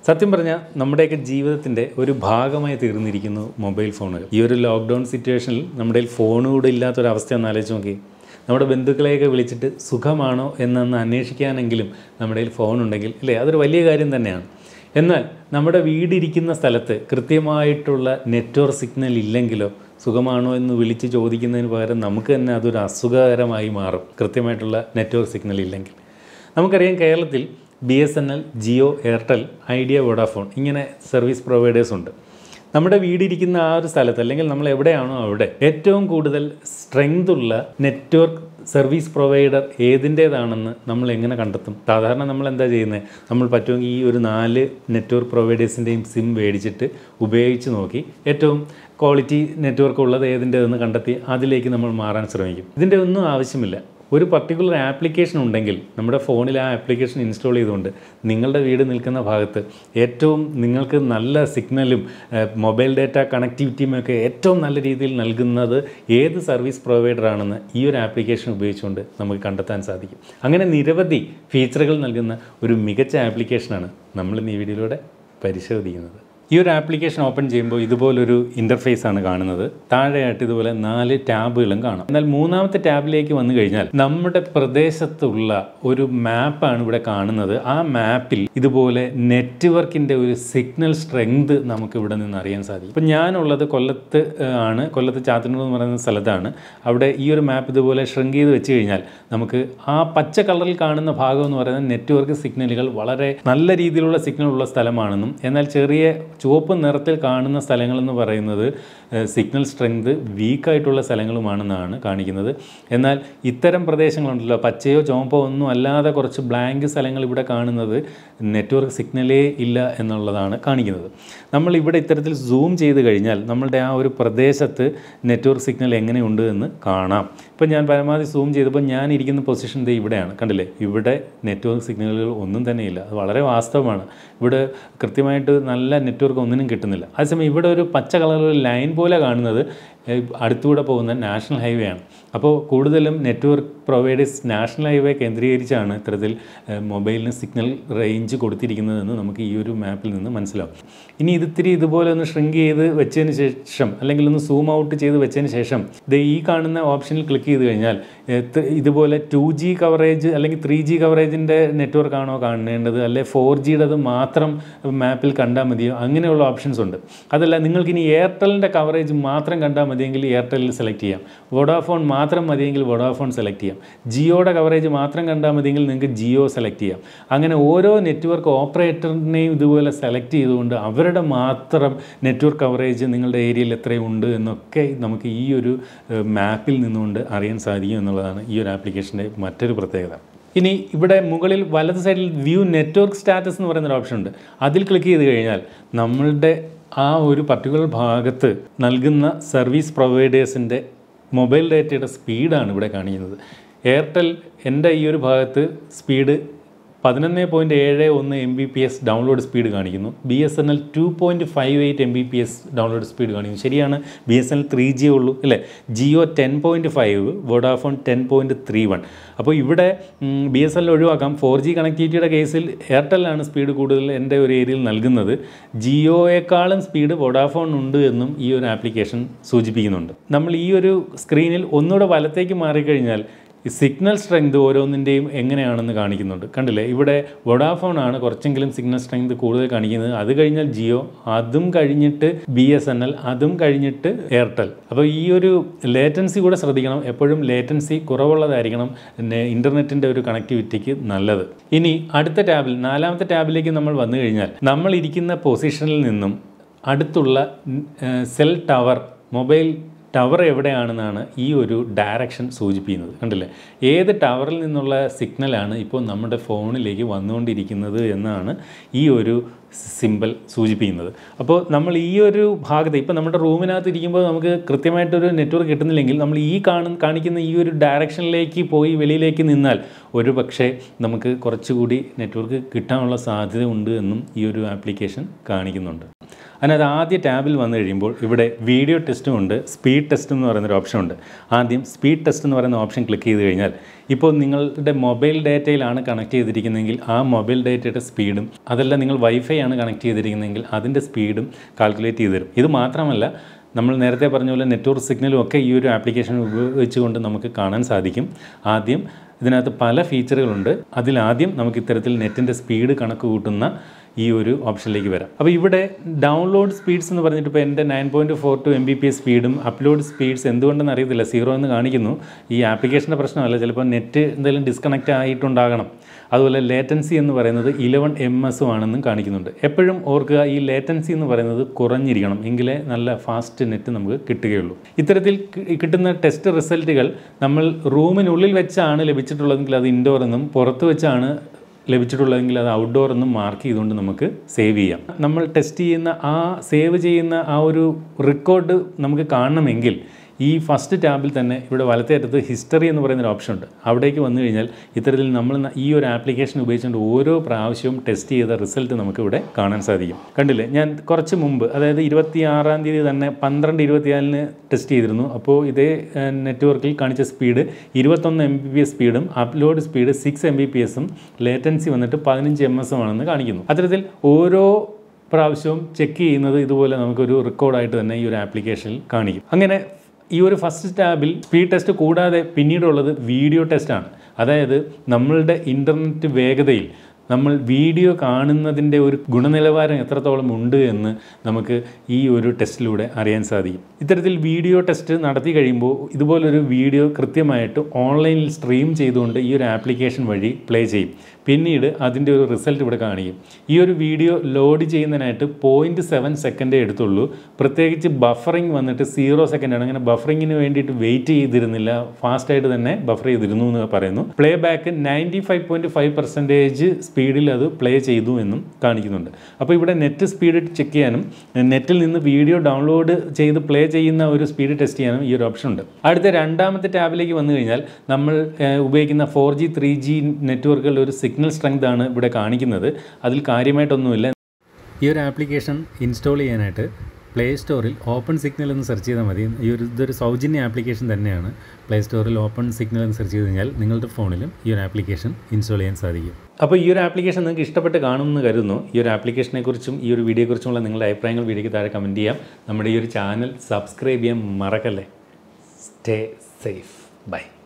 സത്യം പറഞ്ഞാൽ നമ്മുടെയൊക്കെ ജീവിതത്തിൻ്റെ ഒരു ഭാഗമായി തീർന്നിരിക്കുന്നു മൊബൈൽ ഫോണുകൾ ഈ ഒരു ലോക്ക്ഡൗൺ സിറ്റുവേഷനിൽ നമ്മുടെ കയ്യിൽ ഫോൺ കൂടെ ഇല്ലാത്തൊരവസ്ഥ ഒന്ന് ആലോചിച്ച് നോക്കി നമ്മുടെ ബന്ധുക്കളെയൊക്കെ വിളിച്ചിട്ട് സുഖമാണോ എന്നൊന്ന് അന്വേഷിക്കാനെങ്കിലും നമ്മുടെ കയ്യിൽ ഫോൺ ഉണ്ടെങ്കിൽ അല്ലേ അതൊരു വലിയ കാര്യം തന്നെയാണ് എന്നാൽ നമ്മുടെ വീടിരിക്കുന്ന സ്ഥലത്ത് കൃത്യമായിട്ടുള്ള നെറ്റ്വർക്ക് സിഗ്നൽ ഇല്ലെങ്കിലോ സുഖമാണോ എന്ന് വിളിച്ച് ചോദിക്കുന്നതിന് പകരം നമുക്ക് തന്നെ അതൊരു അസുഖകരമായി മാറും കൃത്യമായിട്ടുള്ള നെറ്റ്വർക്ക് സിഗ്നൽ ഇല്ലെങ്കിൽ നമുക്കറിയാം കേരളത്തിൽ B S N L Jio Airtel Idea Vodafone ഇങ്ങനെ സർവീസ് പ്രൊവൈഡേഴ്സ് ഉണ്ട് നമ്മുടെ വീടിരിക്കുന്ന ആ ഒരു സ്ഥലത്ത് അല്ലെങ്കിൽ നമ്മൾ എവിടെയാണോ അവിടെ ഏറ്റവും കൂടുതൽ സ്ട്രെങ്ത് ഉള്ള നെറ്റ്വർക്ക് സർവീസ് പ്രൊവൈഡർ ഏതിൻ്റേതാണെന്ന് നമ്മൾ എങ്ങനെ കണ്ടെത്തും സാധാരണ നമ്മൾ എന്താ ചെയ്യുന്നത് നമ്മൾ പറ്റുമെങ്കിൽ ഈ ഒരു നാല് നെറ്റ്വർക്ക് പ്രൊവൈഡേഴ്സിൻ്റെയും സിം മേടിച്ചിട്ട് ഉപയോഗിച്ച് നോക്കി ഏറ്റവും ക്വാളിറ്റി നെറ്റ്വർക്ക് ഉള്ളത് ഏതിൻ്റേതെന്ന് കണ്ടെത്തി അതിലേക്ക് നമ്മൾ മാറാൻ ശ്രമിക്കും ഇതിൻ്റെ ഒന്നും ആവശ്യമില്ല ഒരു പർട്ടിക്കുലർ ആപ്ലിക്കേഷൻ ഉണ്ടെങ്കിൽ നമ്മുടെ ഫോണിൽ ആ ആപ്ലിക്കേഷൻ ഇൻസ്റ്റാൾ ചെയ്തുകൊണ്ട് നിങ്ങളുടെ വീട് നിൽക്കുന്ന ഭാഗത്ത് ഏറ്റവും നിങ്ങൾക്ക് നല്ല സിഗ്നലും മൊബൈൽ ഡാറ്റ കണക്ടിവിറ്റിയും ഒക്കെ ഏറ്റവും നല്ല രീതിയിൽ നൽകുന്നത് ഏത് സർവീസ് പ്രൊവൈഡർ ആണെന്ന് ഈ ഒരു ആപ്ലിക്കേഷൻ ഉപയോഗിച്ചുകൊണ്ട് നമുക്ക് കണ്ടെത്താൻ സാധിക്കും അങ്ങനെ നിരവധി ഫീച്ചറുകൾ നൽകുന്ന ഒരു മികച്ച ആപ്ലിക്കേഷനാണ് നമ്മൾ ഇന്ന് ഈ വീഡിയോയിലൂടെ പരിശോധിക്കുന്നത് ഈ ഒരു ആപ്ലിക്കേഷൻ ഓപ്പൺ ചെയ്യുമ്പോൾ ഇതുപോലൊരു ഇൻ്റർഫേസ് ആണ് കാണുന്നത് താഴെയായിട്ട് ഇതുപോലെ നാല് ടാബുകളും കാണാം എന്നാൽ മൂന്നാമത്തെ ടാബിലേക്ക് വന്നു കഴിഞ്ഞാൽ നമ്മുടെ പ്രദേശത്തുള്ള ഒരു മാപ്പാണ് ഇവിടെ കാണുന്നത് ആ മാപ്പിൽ ഇതുപോലെ നെറ്റ്വർക്കിൻ്റെ ഒരു സിഗ്നൽ സ്ട്രെങ്ത് നമുക്ക് ഇവിടെ നിന്ന് അറിയാൻ സാധിക്കും ഇപ്പം ഞാനുള്ളത് കൊല്ലത്ത് ഏഹ്, ആണ് കൊല്ലത്ത് ചാത്തന്നൂർ എന്ന് പറയുന്ന സ്ഥലത്താണ് അവിടെ ഈ ഒരു മാപ്പ് ഇതുപോലെ ഷ്രിങ്ക് ചെയ്ത് വെച്ച് കഴിഞ്ഞാൽ നമുക്ക് ആ പച്ച കളറിൽ കാണുന്ന ഭാഗം എന്ന് പറയുന്നത് നെറ്റ്വർക്ക് സിഗ്നലുകൾ വളരെ നല്ല രീതിയിലുള്ള സിഗ്നൽ ഉള്ള സ്ഥലമാണെന്നും എന്നാൽ ചെറിയ ചുവപ്പ് നിറത്തിൽ കാണുന്ന സ്ഥലങ്ങളെന്ന് പറയുന്നത് സിഗ്നൽ സ്ട്രെങ്ത് വീക്കായിട്ടുള്ള സ്ഥലങ്ങളുമാണെന്നാണ് കാണിക്കുന്നത് എന്നാൽ ഇത്തരം പ്രദേശങ്ങളുണ്ടല്ലോ പച്ചയോ ചുവപ്പോ ഒന്നും അല്ലാതെ കുറച്ച് ബ്ലാങ്ക് സ്ഥലങ്ങൾ ഇവിടെ കാണുന്നത് നെറ്റ്വർക്ക് സിഗ്നലേ ഇല്ല എന്നുള്ളതാണ് കാണിക്കുന്നത് നമ്മൾ ഇവിടെ ഇത്തരത്തിൽ സൂം ചെയ്ത് കഴിഞ്ഞാൽ നമ്മളുടെ ആ ഒരു പ്രദേശത്ത് നെറ്റ്വർക്ക് സിഗ്നൽ എങ്ങനെയുണ്ട് എന്ന് കാണാം ഇപ്പം ഞാൻ പരമാവധി സൂം ചെയ്തപ്പോൾ ഞാൻ ഇരിക്കുന്ന പൊസിഷൻ ദേ ഇവിടെയാണ് കണ്ടില്ലേ ഇവിടെ നെറ്റ്വർക്ക് സിഗ്നലുകൾ ഒന്നും തന്നെ ഇല്ല അത് വളരെ വാസ്തവമാണ് ഇവിടെ കൃത്യമായിട്ട് നല്ല നെറ്റ്വർക്ക് ഒന്നിനും കിട്ടുന്നില്ല അതേസമയം ഇവിടെ ഒരു പച്ച കളറിൽ ലൈൻ പോലെ കാണുന്നത് ഏഹ്, അടുത്തൂടെ പോകുന്ന നാഷണൽ ഹൈവേ ആണ് അപ്പോൾ കൂടുതലും നെറ്റ്വർക്ക് പ്രൊവൈഡേഴ്സ് നാഷണൽ ഹൈവേ കേന്ദ്രീകരിച്ചാണ് ഇത്തരത്തിൽ ഏഹ്, മൊബൈലിന് സിഗ്നൽ റേഞ്ച് കൊടുത്തിരിക്കുന്നതെന്ന് നമുക്ക് ഈ ഒരു മാപ്പിൽ നിന്ന് മനസ്സിലാവും ഇനി ഇത് ഇത്തിരി ഇതുപോലെ ഒന്ന് ഷ്രിങ്ക് ചെയ്ത് വെച്ചതിന് ശേഷം അല്ലെങ്കിൽ ഒന്ന് സൂം ഔട്ട് ചെയ്ത് വെച്ചതിന് ശേഷം ഇത് ഈ കാണുന്ന ഓപ്ഷനിൽ ക്ലിക്ക് ചെയ്ത് കഴിഞ്ഞാൽ ഏഹ്, ത്- ഇതുപോലെ ടു ജി കവറേജ് അല്ലെങ്കിൽ ത്രീ ജി കവറേജിൻ്റെ നെറ്റ്വർക്ക് ആണോ കാണേണ്ടത് അല്ലെ ഫോർ ജിയുടേത് മാത്രം മാപ്പിൽ കണ്ടാൽ മതിയോ അങ്ങനെയുള്ള ഓപ്ഷൻസ് ഉണ്ട് അതല്ല നിങ്ങൾക്ക് ഇനി എയർടെലിൻ്റെ കവറേജ് മാത്രം കണ്ടാൽ മതിയെങ്കിൽ എയർടെലിൽ സെലക്ട് ചെയ്യാം വോഡാഫോൺ മാത്രം മതിയെങ്കിൽ വോഡാഫോൺ സെലക്ട് ചെയ്യാം ജിയോയുടെ കവറേജ് മാത്രം കണ്ടാൽ മതിയെങ്കിൽ നിങ്ങൾക്ക് ജിയോ സെലക്ട് ചെയ്യാം അങ്ങനെ ഓരോ നെറ്റ്വർക്ക് ഓപ്പറേറ്ററിനെയും ഇതുപോലെ സെലക്ട് ചെയ്തുകൊണ്ട് അവരുടെ മാത്രം നെറ്റ്വർക്ക് കവറേജ് നിങ്ങളുടെ ഏരിയയിൽ എത്രയുണ്ട് എന്നൊക്കെ നമുക്ക് ഈ ഒരു ഏഹ്, മാപ്പിൽ നിന്നുകൊണ്ട് അറിയാൻ സാധിക്കും എന്നുള്ളതാണ് ഈ ഒരു ആപ്ലിക്കേഷൻ്റെ മറ്റൊരു പ്രത്യേകത ഇനി ഇവിടെ മുകളിൽ വലത് സൈഡിൽ വ്യൂ നെറ്റ്വർക്ക് സ്റ്റാറ്റസ് എന്ന് പറയുന്ന ഒരു ഓപ്ഷൻ ഉണ്ട് അതിൽ ക്ലിക്ക് ചെയ്ത് കഴിഞ്ഞാൽ നമ്മളുടെ ആ ഒരു പർട്ടിക്കുലർ ഭാഗത്ത് നൽകുന്ന സർവീസ് പ്രൊവൈഡേഴ്സിൻ്റെ മൊബൈൽ ഡാറ്റയുടെ സ്പീഡാണ് ഇവിടെ കാണിക്കുന്നത് എയർടെൽ എൻ്റെ ഈ ഒരു ഭാഗത്ത് സ്പീഡ് പതിനൊന്ന് പോയിൻറ്റ് ഏഴ് ഒന്ന് M B P S download speed കാണിക്കുന്നു B S N L two point five eight M B P S download speed കാണിക്കുന്നു ശരിയാണ് B S N L three G ഉള്ളൂ അല്ലേ Jio ten point five Vodafone ten point three one അപ്പോൾ ഇവിടെ B S L ഒഴിവാക്കാം four G കണക്ടിവിറ്റിയുടെ കേസിൽ എയർടെല്ലാണ് സ്പീഡ് കൂടുതൽ എൻ്റെ ഒരു ഏരിയയിൽ നൽകുന്നത് ജിയോയേക്കാളും സ്പീഡ് വോഡാഫോൺ ഉണ്ട് എന്നും ഈ ഒരു ആപ്ലിക്കേഷൻ സൂചിപ്പിക്കുന്നുണ്ട് നമ്മൾ ഈ ഒരു സ്ക്രീനിൽ ഒന്നുകൂടെ വലത്തേക്ക് മാറിക്കഴിഞ്ഞാൽ ഈ സിഗ്നൽ സ്ട്രെങ്ത് ഓരോന്നിൻ്റെയും എങ്ങനെയാണെന്ന് കാണിക്കുന്നുണ്ട് കണ്ടില്ലേ ഇവിടെ വൊഡാഫോൺ ആണ് കുറച്ചെങ്കിലും സിഗ്നൽ സ്ട്രെങ്ത് കൂടുതൽ കാണിക്കുന്നത് അത് കഴിഞ്ഞാൽ ജിയോ അതും കഴിഞ്ഞിട്ട് ബി എസ് എൻ എൽ അതും കഴിഞ്ഞിട്ട് എയർടെൽ അപ്പോൾ ഈ ഒരു ലേറ്റൻസി കൂടെ ശ്രദ്ധിക്കണം എപ്പോഴും ലേറ്റൻസി കുറവുള്ളതായിരിക്കണം പിന്നെ ഇൻ്റർനെറ്റിൻ്റെ ഒരു കണക്ടിവിറ്റിക്ക് നല്ലത് ഇനി അടുത്ത ടാബിൽ നാലാമത്തെ ടാബിലേക്ക് നമ്മൾ വന്നു കഴിഞ്ഞാൽ നമ്മൾ ഇരിക്കുന്ന പൊസിഷനിൽ നിന്നും അടുത്തുള്ള സെൽ ടവർ മൊബൈൽ ടവർ എവിടെയാണെന്നാണ് ഈ ഒരു ഡയറക്ഷൻ സൂചിപ്പിക്കുന്നത് കണ്ടില്ലേ ഏത് ടവറിൽ നിന്നുള്ള സിഗ്നലാണ് ഇപ്പോൾ നമ്മുടെ ഫോണിലേക്ക് വന്നുകൊണ്ടിരിക്കുന്നത് എന്നാണ് ഈ ഒരു സിമ്പിൾ സൂചിപ്പിക്കുന്നത് അപ്പോൾ നമ്മൾ ഈ ഒരു ഭാഗത്ത് ഇപ്പോൾ നമ്മുടെ റൂമിനകത്ത് ഇരിക്കുമ്പോൾ നമുക്ക് കൃത്യമായിട്ടൊരു നെറ്റ്വർക്ക് കിട്ടുന്നില്ലെങ്കിൽ നമ്മൾ ഈ കാണുന്ന കാണിക്കുന്ന ഈ ഒരു ഡയറക്ഷനിലേക്ക് പോയി വെളിയിലേക്ക് നിന്നാൽ ഒരു പക്ഷേ നമുക്ക് കുറച്ചുകൂടി നെറ്റ്വർക്ക് കിട്ടാനുള്ള സാധ്യത ഉണ്ട് എന്നും ഈ ഒരു ആപ്ലിക്കേഷൻ കാണിക്കുന്നുണ്ട് അതിനകത്ത് ആദ്യ ടാബിൽ വന്നു കഴിയുമ്പോൾ ഇവിടെ വീഡിയോ ടെസ്റ്റും ഉണ്ട് സ്പീഡ് ടെസ്റ്റ് എന്ന് പറയുന്നൊരു ഓപ്ഷൻ ഉണ്ട് ആദ്യം സ്പീഡ് ടെസ്റ്റ് എന്ന് പറയുന്ന ഓപ്ഷൻ ക്ലിക്ക് ചെയ്ത് കഴിഞ്ഞാൽ ഇപ്പോൾ നിങ്ങളുടെ മൊബൈൽ ഡാറ്റയിലാണ് കണക്ട് ചെയ്തിരിക്കുന്നതെങ്കിൽ ആ മൊബൈൽ ഡാറ്റയുടെ സ്പീഡും അതല്ല നിങ്ങൾ വൈഫൈ ആണ് കണക്ട് ചെയ്തിരിക്കുന്നതെങ്കിൽ അതിൻ്റെ സ്പീഡും കാൽക്കുലേറ്റ് ചെയ്ത് തരും ഇത് മാത്രമല്ല നമ്മൾ നേരത്തെ പറഞ്ഞ പോലെ നെറ്റ്വർക്ക് സിഗ്നലും ഒക്കെ ഈ ഒരു ആപ്ലിക്കേഷൻ ഉപയോഗിച്ചുകൊണ്ട് നമുക്ക് കാണാൻ സാധിക്കും ആദ്യം ഇതിനകത്ത് പല ഫീച്ചറുകളുണ്ട് അതിലാദ്യം നമുക്ക് ഇത്തരത്തിൽ നെറ്റിൻ്റെ സ്പീഡ് കണക്ക് കൂട്ടുന്ന ഈ ഒരു ഓപ്ഷനിലേക്ക് വരാം അപ്പോൾ ഇവിടെ ഡൗൺലോഡ് സ്പീഡ്സ് എന്ന് പറഞ്ഞിട്ട് ഇപ്പോൾ എൻ്റെ nine point four two M B P S സ്പീഡും അപ്ലോഡ് സ്പീഡ്സ് എന്തുകൊണ്ടെന്ന് അറിയത്തില്ല സീറോ എന്ന് കാണിക്കുന്നു ഈ ആപ്ലിക്കേഷൻ്റെ പ്രശ്നമല്ല ചിലപ്പോൾ നെറ്റ് എന്തെങ്കിലും ഡിസ്കണക്റ്റ് ആയിട്ടുണ്ടാകണം അതുപോലെ ലേറ്റൻസി എന്ന് പറയുന്നത് ഇലവൻ എം എസും ആണെന്നും കാണിക്കുന്നുണ്ട് എപ്പോഴും ഓർക്കുക ഈ ലേറ്റൻസി എന്ന് പറയുന്നത് കുറഞ്ഞിരിക്കണം എങ്കിലേ നല്ല ഫാസ്റ്റ് നെറ്റ് നമുക്ക് കിട്ടുകയുള്ളൂ ഇത്തരത്തിൽ കി- കിട്ടുന്ന ടെസ്റ്റ് റിസൾട്ടുകൾ നമ്മൾ റൂമിനുള്ളിൽ വെച്ചാണ് ലഭിച്ചിട്ടുള്ളതെങ്കിൽ അത് ഇൻഡോർ എന്നും പുറത്ത് വെച്ചാണ് ലഭിച്ചിട്ടുള്ളതെങ്കിൽ അത് ഔട്ട്ഡോർ എന്നും മാർക്ക് ചെയ്തുകൊണ്ട് നമുക്ക് സേവ് ചെയ്യാം നമ്മൾ ടെസ്റ്റ് ചെയ്യുന്ന ആ സേവ് ചെയ്യുന്ന ആ ഒരു റെക്കോർഡ് നമുക്ക് കാണണമെങ്കിൽ ഈ ഫസ്റ്റ് ടാബിൽ തന്നെ ഇവിടെ വലത്തേ അറ്റത്ത് ഹിസ്റ്ററി എന്ന് പറയുന്ന ഒരു ഓപ്ഷൻ ഉണ്ട് അവിടേക്ക് വന്നു കഴിഞ്ഞാൽ ഇത്തരത്തിൽ നമ്മൾ ന- ഈ ഒരു ആപ്ലിക്കേഷൻ ഉപയോഗിച്ചുകൊണ്ട് ഓരോ പ്രാവശ്യവും ടെസ്റ്റ് ചെയ്ത റിസൾട്ട് നമുക്ക് ഇവിടെ കാണാൻ സാധിക്കും കണ്ടില്ലേ ഞാൻ കുറച്ച് മുമ്പ് അതായത് ഇരുപത്തി ആറാം തീയതി തന്നെ പന്ത്രണ്ട് ഇരുപത്തിനാലിന് ടെസ്റ്റ് ചെയ്തിരുന്നു അപ്പോൾ ഇതേ നെറ്റ്വർക്കിൽ കാണിച്ച സ്പീഡ് ഇരുപത്തൊന്ന് എം ബി പി എസ് സ്പീഡും upload speed six M B P എസും ലേറ്റൻസി വന്നിട്ട് പതിനഞ്ച് എം എസും ആണെന്ന് കാണിക്കുന്നു അത്തരത്തിൽ ഓരോ പ്രാവശ്യവും ചെക്ക് ചെയ്യുന്നത് ഇതുപോലെ നമുക്കൊരു റെക്കോർഡായിട്ട് തന്നെ ഈ ഒരു ആപ്ലിക്കേഷനിൽ കാണിക്കും അങ്ങനെ ഈ ഒരു ഫസ്റ്റ് ടാബിൽ സ്പീഡ് ടെസ്റ്റ് കൂടാതെ പിന്നീടുള്ളത് വീഡിയോ ടെസ്റ്റാണ് അതായത് നമ്മളുടെ ഇൻ്റർനെറ്റ് വേഗതയിൽ നമ്മൾ വീഡിയോ കാണുന്നതിൻ്റെ ഒരു ഗുണനിലവാരം എത്രത്തോളം ഉണ്ട് എന്ന് നമുക്ക് ഈ ഒരു ടെസ്റ്റിലൂടെ അറിയാൻ സാധിക്കും ഇത്തരത്തിൽ വീഡിയോ ടെസ്റ്റ് നടത്തി കഴിയുമ്പോൾ ഇതുപോലൊരു വീഡിയോ കൃത്യമായിട്ട് ഓൺലൈനിൽ സ്ട്രീം ചെയ്തുകൊണ്ട് ഈ ഒരു ആപ്ലിക്കേഷൻ വഴി പ്ലേ ചെയ്യും പിന്നീട് അതിൻ്റെ ഒരു റിസൾട്ട് ഇവിടെ കാണിക്കും ഈ ഒരു വീഡിയോ ലോഡ് ചെയ്യുന്നതിനായിട്ട് പോയിൻറ്റ് സെവൻ സെക്കൻഡേ എടുത്തുള്ളൂ പ്രത്യേകിച്ച് ബഫറിങ് വന്നിട്ട് സീറോ സെക്കൻഡാണ് അങ്ങനെ ബഫറിങ്ങിന് വേണ്ടിയിട്ട് വെയിറ്റ് ചെയ്തിരുന്നില്ല ഫാസ്റ്റായിട്ട് തന്നെ ബഫർ ചെയ്തിരുന്നു എന്ന് പറയുന്നു play back ninety five point five percentage സ്പീഡിൽ അത് പ്ലേ ചെയ്തു എന്നും കാണിക്കുന്നുണ്ട് അപ്പോൾ ഇവിടെ നെറ്റ് സ്പീഡ് ചെക്ക് ചെയ്യാനും നെറ്റിൽ നിന്ന് വീഡിയോ ഡൗൺലോഡ് ചെയ്ത് പ്ലേ ചെയ്യുന്ന ഒരു സ്പീഡ് ടെസ്റ്റ് ചെയ്യാനും ഈ ഒരു ഓപ്ഷൻ ഉണ്ട് അടുത്ത രണ്ടാമത്തെ ടാബിലേക്ക് വന്നു കഴിഞ്ഞാൽ നമ്മൾ ഏഹ്, ഉപയോഗിക്കുന്ന ഫോർ ജി ത്രീ ജി നെറ്റ്വർക്കുകളുടെ ഒരു സിഗ്നൽ സ്ട്രെങ്ത് ആണ് ഇവിടെ കാണിക്കുന്നത് അതിൽ കാര്യമായിട്ടൊന്നുമില്ല ഈ ഒരു ആപ്ലിക്കേഷൻ ഇൻസ്റ്റാൾ ചെയ്യാനായിട്ട് പ്ലേ സ്റ്റോറിൽ ഓപ്പൺ സിഗ്നൽ എന്ന് സെർച്ച് ചെയ്താൽ മതി ഈ ഒരു ഇതൊരു സൗജന്യ ആപ്ലിക്കേഷൻ തന്നെയാണ് പ്ലേ സ്റ്റോറിൽ ഓപ്പൺ സിഗ്നൽ എന്ന് സെർച്ച് ചെയ്ത് കഴിഞ്ഞാൽ നിങ്ങളുടെ ഫോണിലും ഈ ഒരു ആപ്ലിക്കേഷൻ ഇൻസ്റ്റാൾ ചെയ്യാൻ സാധിക്കും അപ്പോൾ ഈ ഒരു ആപ്ലിക്കേഷൻ നിങ്ങൾക്ക് ഇഷ്ടപ്പെട്ട് കാണുമെന്ന് കരുതുന്നു ഈ ഒരു ആപ്ലിക്കേഷനെ കുറിച്ചും ഈ ഒരു വീഡിയോയെക്കുറിച്ചുമുള്ള നിങ്ങളുടെ അഭിപ്രായങ്ങൾ വീഡിയോയ്ക്ക് താഴെ കമൻറ്റ് ചെയ്യാം നമ്മുടെ ഈ ഒരു ചാനൽ സബ്സ്ക്രൈബ് ചെയ്യാൻ മറക്കല്ലേ സ്റ്റേ സേഫ് ബൈ